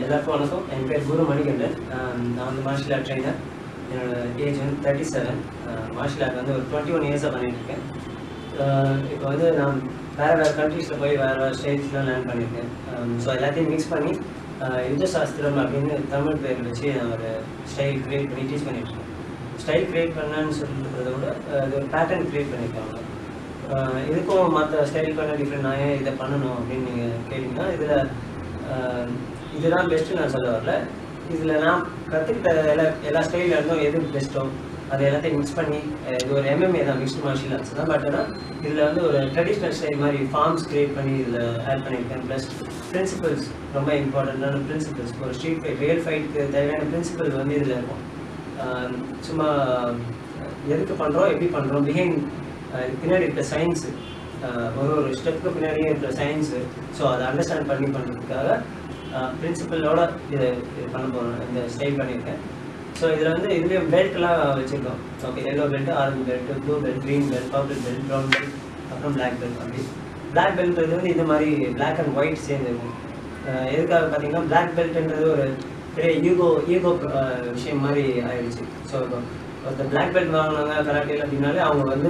எல்லாருக்கும் வணக்கம் என் பேர் குரு மணிகண்டன் ஆஹ் நான் வந்து மார்ஷியல் ஆர்ட் ட்ரைனர் என்னோட ஏஜ் வந்து தேர்ட்டி செவன் மார்ஷியல் ஆர்ட் வந்து ஒரு டுவெண்ட்டி ஒன் இயர்ஸாக பண்ணிட்டு இருக்கேன் இப்போ வந்து நான் வேறு வேறு கண்ட்ரீஸில் போய் வேறு வேறு ஸ்டேட்ஸ்லாம் லேர்ன் பண்ணியிருக்கேன் ஸோ எல்லாத்தையும் மிக்ஸ் பண்ணி ஆஹ் யுத்த சாஸ்திரம் அப்படின்னு தமிழ் பேர் வச்சு நான் ஒரு ஸ்டைல் க்ரியேட் பண்ணி டீச் பண்ணிட்டுருக்கேன் ஸ்டைல் க்ரியேட் பண்ணேன்னு சொல்கிறத விட ஆஹ் அது ஒரு பேட்டர்ன் க்ரியேட் பண்ணியிருக்காங்க ஆஹ் இதுக்கும் மற்ற ஸ்டைல் பண்ண டிஃப்ரெண்ட் நான் ஏன் இதை பண்ணணும் அப்படின்னு நீங்கள் கேட்டிங்கன்னா இதில் இதுதான் பெஸ்ட்டு நான் சொல்ல வரல இதில் நான் கற்றுக்கிட்ட எல்லா எல்லா ஸ்டைலில் இருந்தும் எது பெஸ்ட்டோ அது எல்லாத்தையும் மிக்ஸ் பண்ணி அஹ் இது ஒரு எம்எம்ஏ தான் மிக்ஸ்ட் மார்ஷியல் ஆர்ட்ஸ் தான் பட் ஆனால் இதில் வந்து ஒரு ட்ரெடிஷ்னல் ஸ்டைல் மாதிரி ஃபார்ம்ஸ் கிரியேட் பண்ணி இதில் ஆட் பண்ணியிருக்கேன் ப்ளஸ் பிரின்சிபல்ஸ் ரொம்ப இம்பார்ட்டண்ட்டான பிரின்சிபல்ஸ் ஒரு ஸ்ட்ரீட் ஃபைட் ரியல் ஃபைட்டுக்கு தேவையான பிரின்சிபல் வந்து இதில் இருக்கும் ஆஹ் சும்மா எதுக்கு பண்ணுறோம் எப்படி பண்ணுறோம் பிஹைண்ட் பின்னாடி இருக்க சயின்ஸு ஒரு ஒரு ஸ்டெப்புக்கு பின்னாடியே இருக்கிற சயின்ஸு ஸோ அதை அண்டர்ஸ்டாண்ட் பண்ணி பண்ணுறதுக்காக பிரின்சிபலோட இது இது பண்ண போகிறோம் இந்த ஸ்டைல் பண்ணியிருக்கேன் ஸோ இதில் வந்து இதுலேயும் பெல்ட்லாம் வச்சுருக்கோம் okay yellow belt orange belt blue belt green belt purple belt brown belt அப்புறம் பிளாக் பெல்ட் அப்படி பிளாக் பெல்ட்ன்றது வந்து இந்த மாதிரி பிளாக் அண்ட் ஒயிட் சேர்ந்துருக்கும் அஹ் எதுக்காக பார்த்தீங்கன்னா பிளாக் பெல்ட்ன்றது ஒரு பெரிய ஈகோ ஈகோ விஷயம் மாதிரி ஆயிடுச்சு ஸோ இப்போ ஒருத்தர் பிளாக் பெல்ட் வாங்கினாங்க கராட்டேல அப்படின்னாலே அவங்க வந்து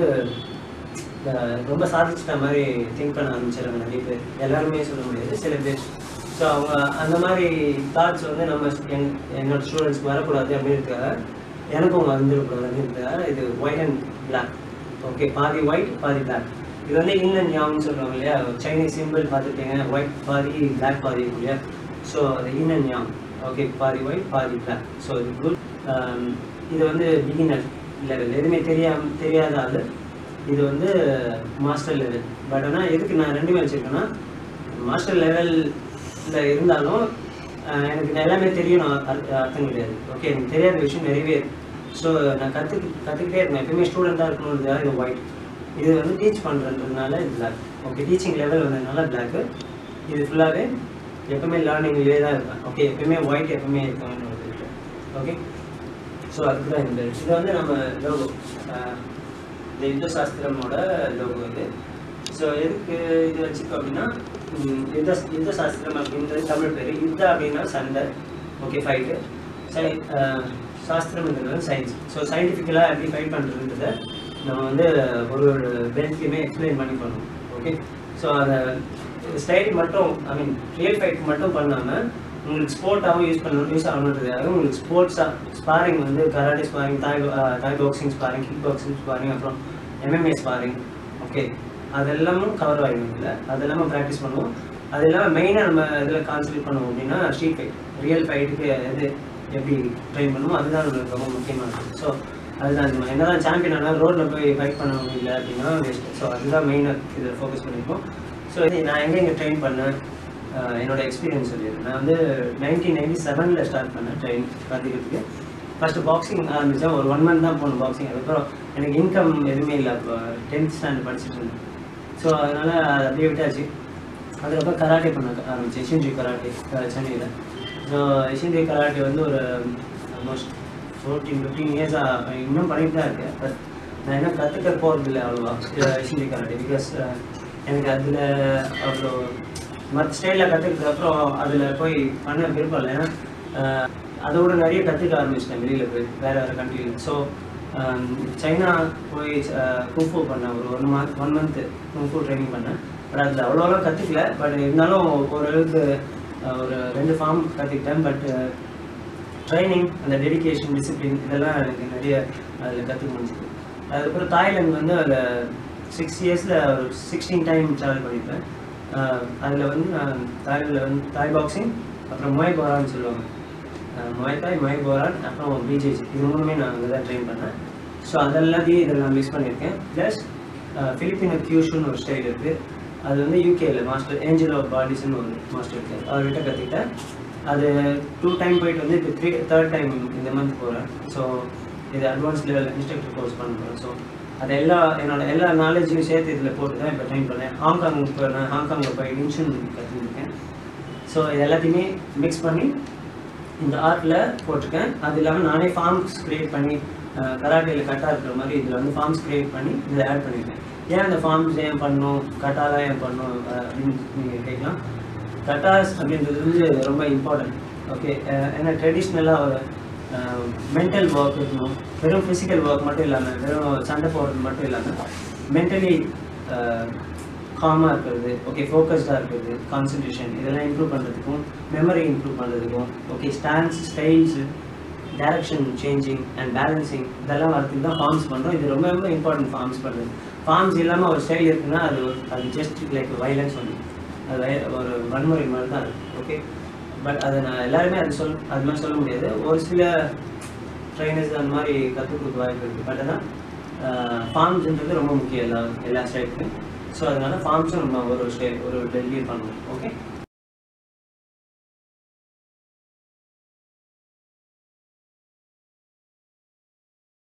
அஹ் ரொம்ப சாதிச்சிட்ட மாதிரி திங்க் பண்ண ஆரம்பிச்சிடறாங்க நிறைய பேர் எல்லாருமே சொல்ல முடியாது சில பேர் ஸோ அவங்க அந்த மாதிரி தாட்ஸ் வந்து நம்ம என் என்னோட ஸ்டூடெண்ட்ஸ்க்கு வரக்கூடாது அப்படின்றதுக்காக எனக்கும் வந்துடக்கூடாது அப்படின்றதுக்காக இது ஒயிட் அண்ட் பிளாக் ஓகே பாதி ஒயிட் பாதி பிளாக் இது வந்து இன் அண்ட் யாங்னு சொல்கிறாங்க இல்லையா சைனீஸ் சிம்பிள் பார்த்துருக்கீங்க ஒயிட் பாதி பிளாக் பாதி இருக்கும் இல்லையா ஸோ அது இன் அண்ட் யாங் ஓகே பாதி ஒயிட் பாதி பிளாக் ஸோ இது குட் இது வந்து பிகினர் லெவல் எதுவுமே தெரியாம தெரியாத ஆள் இது வந்து மாஸ்டர் லெவல் பட் ஆனால் எதுக்கு நான் ரெண்டுமே வச்சுருக்கேன்னா மாஸ்டர் லெவலில் இருந்தாலும் ஆஹ் எனக்கு இது எல்லாமே தெரியும் நான் அர்த்த- அர்த்தம் கிடையாது ஓகே எனக்கு தெரியாத விஷயம் நிறையவே இருக்கு ஸோ நான் கற்றுக்கு கற்றுக்கிட்டே இருக்கேன் எப்பயுமே ஸ்டூடெண்ட்டாக இருக்கணுன்றதுக்காக இது ஒயிட் இது வந்து டீச் பண்ணுறதுனால இது பிளாக் ஓகே டீச்சிங் லெவல் வந்ததுனால பிளாக்கு இது ஃபுல்லாகவே எப்பவுமே லேர்னிங்லேயே தான் இருப்பேன் ஓகே எப்பவுமே ஒயிட் எப்பவுமே இருக்கணும்னு ஒரு இருக்கு ஓகே ஸோ அதுக்கு தான் இந்த இது வந்து நம்ம லோகோ இந்த யுத்த சாஸ்திரமோட லோகோ இது ஸோ எதுக்கு இது வச்சுக்கோ அப்படின்னா ம், யுத்த யுத்த சாஸ்திரம் அப்படின்றது தமிழ் பேர் யுத்த அப்படின்னா சண்டை ஓகே ஃபைட்டு சை அஹ், சாஸ்திரம்ன்றது சயின்ஸ் ஸோ சயின்டிஃபிக்கலாக எப்படி ஃபைட் பண்ணுறதுன்றத நம்ம வந்து ஒரு ஒரு பெல்ட்லையுமே எக்ஸ்பிளைன் பண்ணி பண்ணணும் ஓகே ஸோ அதை ஸ்டைல் மட்டும் ஐ மீன் ரியல் ஃபைட் மட்டும் பண்ணாமல் உங்களுக்கு ஸ்போர்ட்டாகவும் யூஸ் பண்ணணும் யூஸ் ஆகணுன்றதுக்காக உங்களுக்கு ஸ்போர்ட்ஸாக ஸ்பாரிங் வந்து கராட்டே ஸ்பாரிங் தாய் அஹ், Thai boxing sparring kick boxing sparring அப்புறம் எம்எம்ஏ ஸ்பாரிங் ஓகே அதெல்லாமும் கவர் ஆகிடும் இல்லை அதெல்லாமும் ப்ராக்டிஸ் பண்ணுவோம் அது இல்லாமல் மெயினாக நம்ம இதில் கான்சன்ட்ரேட் பண்ணுவோம் அப்படின்னா ஸ்ட்ரீட் ஃபைட் ரியல் ஃபைட்டுக்கு எது எப்படி ட்ரெயின் பண்ணுமோ அதுதான் நம்மளுக்கு ரொம்ப முக்கியமானது ஸோ அதுதான் நம்ம என்னதான் சாம்பியன் ஆனால் ரோட்டில் போய் ஃபைட் பண்ண முடியல அப்படின்னா வேஸ்ட் ஸோ அதுதான் மெயினாக இதில் ஃபோக்கஸ் பண்ணியிருக்கோம் ஸோ இது நான் எங்கே இங்கே ட்ரெயின் பண்ணேன் ஆஹ் என்னோட எக்ஸ்பீரியன்ஸ் சொல்லிடுறேன் நான் வந்து நைன்டீன் நைன்டி செவனில் ஸ்டார்ட் பண்ணேன் ட்ரெயின் கற்றுக்கிறதுக்கு ஃபஸ்ட்டு பாக்ஸிங் ஆரம்பித்தேன் ஒரு ஒன் மந்த் தான் போகணும் பாக்ஸிங் அதுக்கப்புறம் எனக்கு இன்கம் எதுவுமே இல்லை அப்போ டென்த் ஸ்டாண்டர்ட் படிச்சுட்டு இருந்தேன் ஸோ அதனால் அது அப்படியே விட்டாச்சு அதுக்கப்புறம் கராட்டே பண்ண ஆரம்பிச்சேன் இஷின்ஜி கராட்டே சென்னையில் ஸோ இஷின்ஜி கராட்டே வந்து ஒரு ஆல்மோஸ்ட் ஃபோர்டீன் ஃபிஃப்டீன் இயர்ஸாக இன்னும் பண்ணிட்டு தான் இருக்கேன் பட் நான் என்ன கற்றுக்க போகிறது இல்லை அவ்வளோவா இஷின்ஜி கராட்டே பிகாஸ் எனக்கு அதில் அவ்வளோ மற்ற ஸ்டைலில் கற்றுக்கிட்ட அப்புறம் அதில் போய் பண்ண விருப்பம் இல்லை ஏன்னா அஹ், அதோட நிறைய கற்றுக்க ஆரம்பிச்சிட்டேன் வெளியில் போய் வேறு வேறு கண்ட்ரியில் ஸோ சைனா போய் குஃபு பண்ணேன் ஒரு one month one month kung fu training பண்ணேன் பட் அதில் அவ்வளோலாம் கற்றுக்கல பட் இருந்தாலும் ஓரளவுக்கு அஹ், ஒரு ரெண்டு ஃபார்ம் கற்றுக்கிட்டேன் பட் ட்ரைனிங் அந்த டெடிகேஷன் டிசிப்ளின் இதெல்லாம் எனக்கு நிறைய அதில் கற்றுக்க முடிஞ்சுது அதுக்கப்புறம் தாய்லாந்து வந்து அதில் சிக்ஸ் இயர்ஸில் ஒரு சிக்ஸ்டீன் டைம் ட்ராவல் பண்ணியிருப்பேன் அதில் வந்து நான் தாய்லாந்தில் வந்து தாய் பாக்ஸிங் அப்புறம் மொய் போரான்னு சொல்லுவாங்க மொய் தாய் மொய் போரான் அப்புறம் பிஜேஜி இது மூணுமே நான் அங்கே தான் ட்ரெயின் பண்ணேன் ஸோ அதெல்லாத்தையும் இதில் நான் மிஸ் பண்ணியிருக்கேன் ப்ளஸ் ஃபிலிப்பினோ கியூஷுன்னு ஒரு ஸ்டைல் இருக்குது அது வந்து யூகேல மாஸ்டர் ஏஞ்சல் ஆஃப் பாடிஸ்னு ஒரு மாஸ்டர் இருக்குது அவர்கிட்ட கற்றுக்கிட்டேன் அது டூ டைம் போயிட்டு வந்து இப்போ த்ரீ தேர்ட் டைம் இந்த மந்த் போகிறேன் ஸோ இது அட்வான்ஸ் லெவல் இன்ஸ்ட்ரக்டர் கோர்ஸ் பண்ண போகிறேன் ஸோ அது எல்லா என்னோட எல்லா நாலேஜையும் சேர்த்து இதில் போட்டு தான் இப்போ ட்ரைன் பண்ணேன் ஹாங்காங் போனேன் ஹாங்காங்கில் போய் இன்ஷன் கற்றுருக்கேன் ஸோ இது எல்லாத்தையுமே மிக்ஸ் பண்ணி இந்த ஆர்ட்டில் போட்டிருக்கேன் அது இல்லாமல் நானே ஃபார்ம்ஸ் க்ரியேட் பண்ணி கராட்டேயில் கட்டாக இருக்கிற மாதிரி இதில் வந்து ஃபார்ம்ஸ் க்ரியேட் பண்ணி இதில் ஆட் பண்ணியிருக்கேன் ஏன் அந்த ஃபார்ம்ஸ் ஏன் பண்ணணும் கட்டாலாம் ஏன் பண்ணணும் அஹ் அப்படின்னு நீங்கள் கேட்கலாம் கட்டாஸ் அப்படின்றது வந்து ரொம்ப இம்பார்ட்டன்ட் ஓகே ஏன்னா ட்ரெடிஷ்னலாக ஒரு மென்டல் ஒர்க் இருக்கணும் வெறும் ஃபிசிக்கல் ஒர்க் மட்டும் இல்லாமல் வெறும் சண்டை போடுறது மட்டும் இல்லாமல் மென்டலி காமாக இருக்கிறது ஓகே ஃபோக்கஸ்டாக இருக்கிறது கான்சன்ட்ரேஷன் இதெல்லாம் இம்ப்ரூவ் பண்ணுறதுக்கும் மெமரி இம்ப்ரூவ் பண்ணுறதுக்கும் okay stands styles direction changing and balancing இதெல்லாம் வரதுக்கு தான் ஃபார்ம்ஸ் பண்ணுறோம் இது ரொம்ப ரொம்ப இம்பார்ட்டன்ட் ஃபார்ம்ஸ் பண்ணுறது ஃபார்ம்ஸ் இல்லாமல் ஒரு ஸ்டைல் இருக்குன்னா அது ஒரு- அது ஜஸ்ட் லைக் வைலன்ஸ் ஒன்று அது வை- ஒரு வன்முறை மாதிரி தான் அது ஓகே பட் அதை நான் எல்லாருமே அது சொல் அது மாதிரி சொல்ல முடியாது ஒரு சில ட்ரைனர்ஸ் அந்த மாதிரி கற்றுக் கொடுக்க வாய்ப்பு இருக்குது பட் ஆனால் ஃபார்ம்ஸ்ன்றது ரொம்ப முக்கியம் எல்லா எல்லா ஸ்டைலுக்கும் ஸோ அதனால ஃபார்ம்ஸும் நம்ம ஒரு ஸ்டே ஒரு டெலிவரி பண்ணணும் ஓகே